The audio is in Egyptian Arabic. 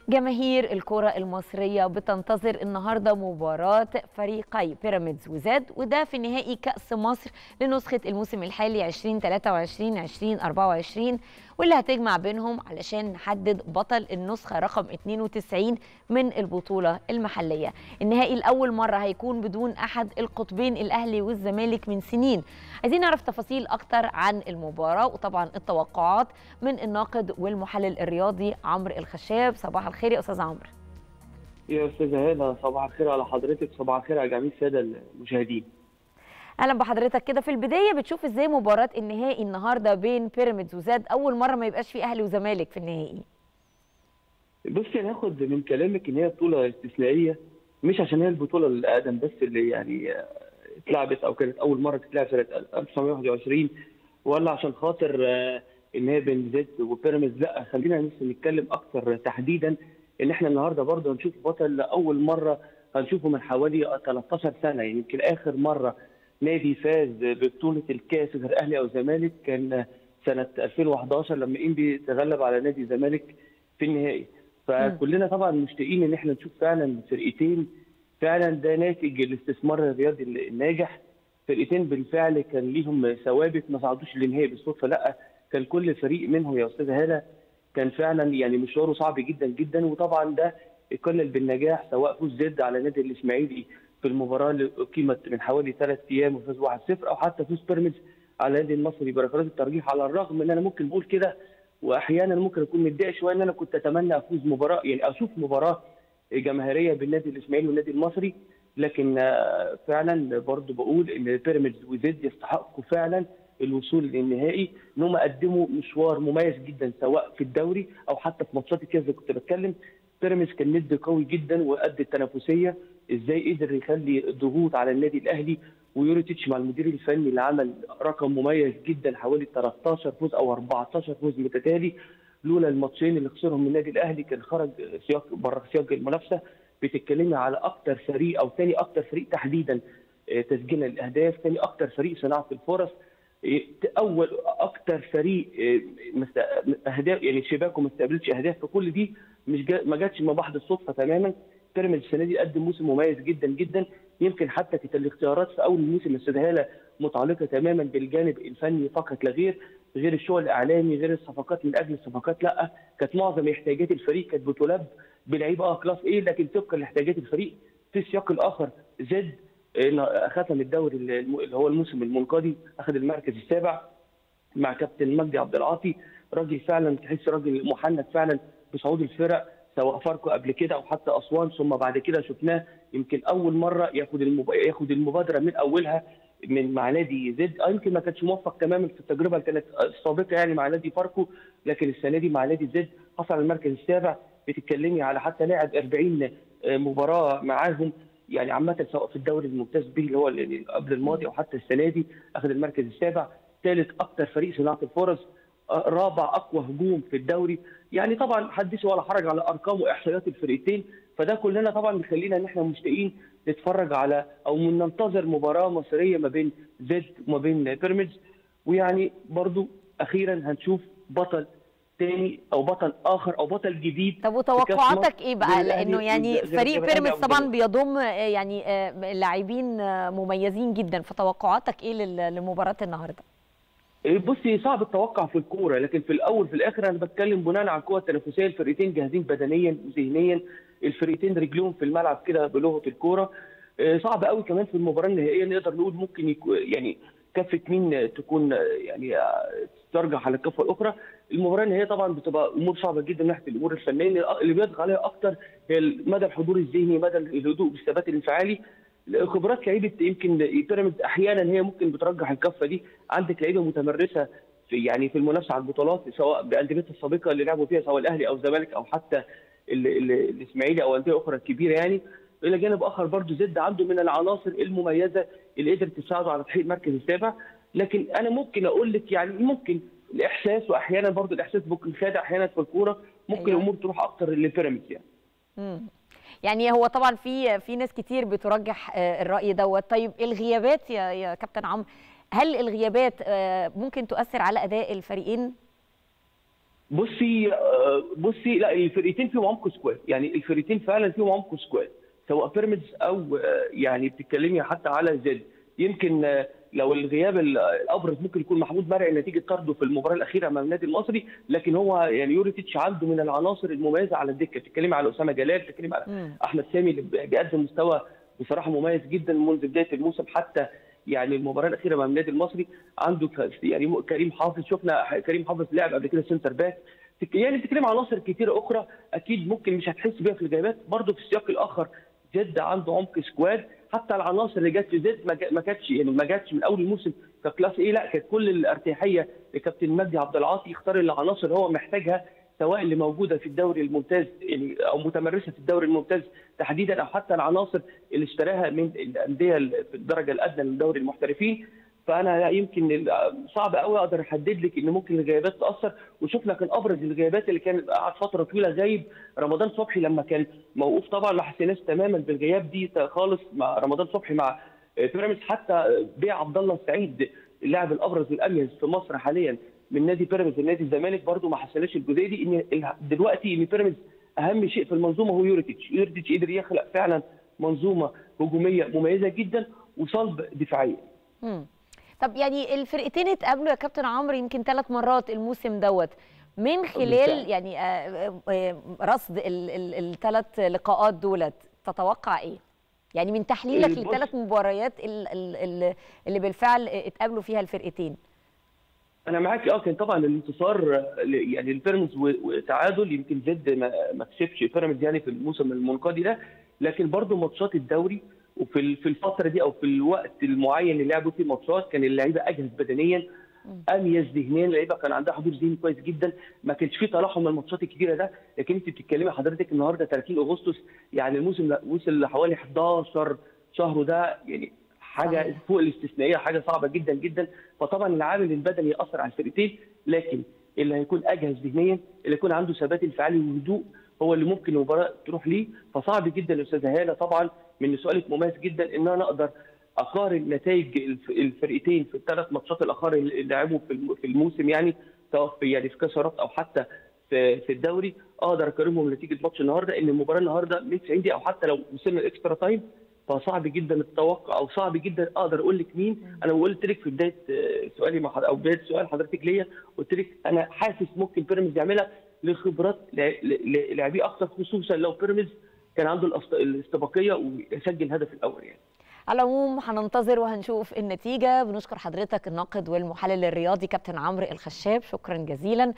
جماهير الكرة المصرية بتنتظر النهاردة مباراة فريقي بيراميدز وزاد وده في نهائي كأس مصر لنسخة الموسم الحالي 2023-2024 واللي هتجمع بينهم علشان نحدد بطل النسخة رقم 92 من البطولة المحلية النهائي الأول مرة هيكون بدون أحد القطبين الأهلي والزمالك من سنين عايزين نعرف تفاصيل أكتر عن المباراة وطبعا التوقعات من الناقد والمحلل الرياضي عمرو الخشاب صباح الخير يا أستاذ عمرو يا استاذه هاله صباح الخير على حضرتك صباح الخير على جميع الساده المشاهدين اهلا بحضرتك كده في البدايه بتشوف ازاي مباراه النهائي النهارده بين بيراميدز وزاد اول مره ما يبقاش في اهلي وزمالك في النهائي بصي انا هاخد من كلامك ان هي بطوله استثنائيه مش عشان هي البطوله الاقدم بس اللي يعني اتلعبت او كانت اول مره تتلعب سنه 1921 ولا عشان خاطر ان هي بين زد وبيراميدز لا خلينا لسه نتكلم اكثر تحديدا ان احنا النهارده برضه هنشوف بطل لاول مره هنشوفه من حوالي 13 سنه يعني يمكن اخر مره نادي فاز ببطوله الكاس غير اهلي او زمالك كان سنه 2011 لما انبي تغلب على نادي الزمالك في النهائي فكلنا طبعا مشتاقين ان احنا نشوف فعلا فرقتين فعلا ده ناتج الاستثمار الرياضي الناجح فرقتين بالفعل كان ليهم ثوابت ما صعدوش للنهائي بالصدفه لا كان كل فريق منهم يا استاذه هاله كان فعلا يعني مشواره صعب جدا جدا وطبعا ده يكلل بالنجاح سواء فوز زد على نادي الاسماعيلي في المباراه اللي اقيمت من حوالي ثلاث ايام وفاز 1-0 او حتى فوز بيراميدز على النادي المصري بركلات الترجيح على الرغم ان انا ممكن بقول كده واحيانا ممكن اكون متضايق شويه ان انا كنت اتمنى افوز مباراه يعني اشوف مباراه جماهيريه بين النادي الاسماعيلي والنادي المصري لكن فعلا برضو بقول ان بيراميدز وزد يستحقوا فعلا الوصول للنهائي ان هم قدموا مشوار مميز جدا سواء في الدوري او حتى في ماتشات الكاس زي كنت بتكلم بيراميدز كان ند قوي جدا وقد التنافسيه ازاي قدر يخلي ضغوط على النادي الاهلي ويوريتيتش مع المدير الفني اللي عمل رقم مميز جدا حوالي 13 فوز او 14 فوز متتالي لولا الماتشين اللي خسرهم من النادي الاهلي كان خرج سياق بره سياق المنافسه بتتكلمي على اكتر فريق او ثاني اكتر فريق تحديدا تسجيلا الاهداف ثاني اكتر فريق صناعه الفرص اول اكتر فريق اهداف يعني شباكه ما استقبلتش اهداف فكل دي مش جا ما جاتش من بعض الصدفه تماما بيراميدز السنه دي قدم موسم مميز جدا جدا يمكن حتى كانت الاختيارات في اول الموسم السدهاله متعلقه تماما بالجانب الفني فقط لا غير غير الشغل الاعلامي غير الصفقات من اجل الصفقات لا كانت معظم احتياجات الفريق كانت بتلب بلعيبه اه كلاس ايه لكن طبقا لاحتياجات الفريق في السياق الاخر زد ختم الدوري اللي هو الموسم المنقضي اخذ المركز السابع مع كابتن مجدي عبد العاطي راجل فعلا تحس راجل محنك فعلا بصعود الفرق سواء فاركو قبل كده او حتى اسوان ثم بعد كده شفناه يمكن اول مره ياخد المب... ياخد المبادره من اولها من مع نادي زد اه يمكن ما كانش موفق تماما في التجربه اللي كانت السابقه يعني مع نادي فاركو لكن السنه دي مع نادي زد حصل على المركز السابع بتتكلمي على حتى لاعب 40 مباراه معاهم يعني عامه سواء في الدوري الممتاز به اللي هو اللي قبل الماضي او حتى السنه دي اخذ المركز السابع ثالث اكثر فريق صناعه الفرص رابع اقوى هجوم في الدوري يعني طبعا حدث ولا حرج على ارقام واحصائيات الفرقتين فده كلنا طبعا بيخلينا ان احنا مشتاقين نتفرج على او ننتظر مباراه مصريه ما بين زد وما بين بيراميدز ويعني برضو اخيرا هنشوف بطل تاني او بطل اخر او بطل جديد طب وتوقعاتك ايه بقى لانه يعني فريق بيراميدز طبعا بيضم يعني لاعبين مميزين جدا فتوقعاتك ايه لمباراه النهارده بصي صعب التوقع في الكوره لكن في الاول في الاخر انا بتكلم بناء على القوه التنافسيه الفرقتين جاهزين بدنيا وذهنيا الفرقتين رجلهم في الملعب كده بلغه الكوره صعب قوي كمان في المباراه النهائيه نقدر نقول ممكن يكون يعني كفه مين تكون يعني ترجح على الكفه الاخرى المباراه النهائيه طبعا بتبقى امور صعبه جدا من ناحيه الامور الفنيه اللي بيضغط عليها اكتر هي مدى الحضور الذهني مدى الهدوء والثبات الانفعالي خبرات لعيبه يمكن بيراميدز احيانا هي ممكن بترجح الكفه دي عندك لعيبه متمرسه في يعني في المنافسه على البطولات سواء بانديتها السابقه اللي لعبوا فيها سواء الاهلي او الزمالك او حتى الاسماعيلي او انديه اخرى كبيره يعني الى جانب اخر برضه زد عنده من العناصر المميزه اللي قدرت تساعده على تحقيق المركز السابع لكن انا ممكن اقول لك يعني ممكن الاحساس واحيانا برضه الاحساس ممكن خادع احيانا في الكوره ممكن أيوة. الامور تروح اكتر لبيراميدز يعني امم يعني هو طبعا في في ناس كتير بترجح الراي دوت طيب الغيابات يا يا كابتن عمرو هل الغيابات ممكن تؤثر على اداء الفريقين بصي آه، بصي لا الفرقتين فيهم عمق سكواد يعني الفرقتين فعلا فيهم عمق سكواد سواء بيراميدز او آه، يعني بتتكلمي حتى على زد يمكن آه، لو الغياب ال- الابرز ممكن يكون محمود مرعي نتيجه طرده في المباراه الاخيره امام النادي المصري لكن هو يعني يوريتيتش عنده من العناصر المميزه على الدكه بتتكلمي على اسامه جلال بتتكلمي على مم. احمد سامي اللي بيقدم مستوى بصراحه مميز جدا منذ بدايه الموسم حتى يعني المباراه الاخيره مع النادي المصري عنده ك- يعني كريم حافظ شفنا كريم حافظ لعب قبل كده سنتر باك تك- يعني بتتكلم عن عناصر كتيره اخرى اكيد ممكن مش هتحس بيها في الجايبات برضه في السياق الاخر جد عنده عمق سكواد حتى العناصر اللي جت في زد ما جا- ما كانتش يعني ما جاتش من اول الموسم ككلاس ايه لا كانت كل الارتياحيه لكابتن مجدي عبد العاطي يختار العناصر هو محتاجها سواء اللي موجوده في الدوري الممتاز يعني او متمرسه في الدوري الممتاز تحديدا او حتى العناصر اللي اشتراها من الانديه في الدرجه الادنى من دوري المحترفين فانا يمكن ال- صعب قوي اقدر احدد لك ان ممكن الغيابات تاثر وشفنا كان ابرز الغيابات اللي كان قعد فتره طويله غايب رمضان صبحي لما كان موقوف طبعا ما حسيناش تماما بالغياب دي خالص مع رمضان صبحي مع بيراميدز حتى بيع عبد الله السعيد اللاعب الابرز والاميز في مصر حاليا من نادي بيراميدز لنادي الزمالك برضو ما حسناش الجزئيه دي ان ال- دلوقتي ان بيراميدز اهم شيء في المنظومه هو يوريتيتش يوريتيتش قدر يخلق فعلا منظومه هجوميه مميزه جدا وصلب دفاعيا مم. طب يعني الفرقتين اتقابلوا يا كابتن عمرو يمكن ثلاث مرات الموسم دوت من خلال بالفعل. يعني آه، آه، رصد الثلاث لقاءات دولت تتوقع ايه؟ يعني من تحليلك بص- للثلاث مباريات ال- ال- ال- اللي بالفعل اتقابلوا فيها الفرقتين انا معاك اه كان طبعا الانتصار آه، ل- يعني البيراميدز و- وتعادل يمكن زد ما ما كسبش بيراميدز يعني في الموسم المنقضي ده لكن برضو ماتشات الدوري وفي ال- في الفتره دي او في الوقت المعين اللي لعبوا فيه ماتشات كان اللعيبه اجهز بدنيا اميز ذهنيا اللعيبه كان عندها حضور ذهني كويس جدا ما كانش فيه تلاحم من الماتشات الكبيره ده لكن انت بتتكلمي حضرتك النهارده 30 اغسطس يعني الموسم ده وصل لحوالي 11 شهر وده يعني حاجه صحيح. فوق الاستثنائيه حاجه صعبه جدا جدا فطبعا العامل البدني ياثر على الفرقتين لكن اللي هيكون اجهز ذهنيا اللي يكون عنده ثبات انفعالي وهدوء هو اللي ممكن المباراه تروح ليه فصعب جدا يا استاذه هاله طبعا من سؤالك مميز جدا ان انا اقدر اقارن نتائج الف- الفرقتين في الثلاث ماتشات الاخر اللي لعبوا في الم- في الموسم يعني سواء في يعني في كاس الرابطه او حتى في في الدوري اقدر اقارنهم نتيجه ماتش النهارده ان المباراه النهارده 190 دقيقه او حتى لو وصلنا الاكسترا تايم فصعب جدا التوقع او صعب جدا اقدر اقول لك مين انا قلت لك في بدايه آه، سؤالي مع حض- او بدايه سؤال حضرتك ليا قلت لك انا حاسس ممكن بيراميدز يعملها لخبرات ل- ل- لاعبيه اكتر خصوصا لو بيراميدز كان عنده الاست- الاستباقيه ويسجل الهدف الاول يعني على العموم هننتظر وهنشوف النتيجة بنشكر حضرتك الناقد والمحلل الرياضي كابتن عمرو الخشاب شكرا جزيلا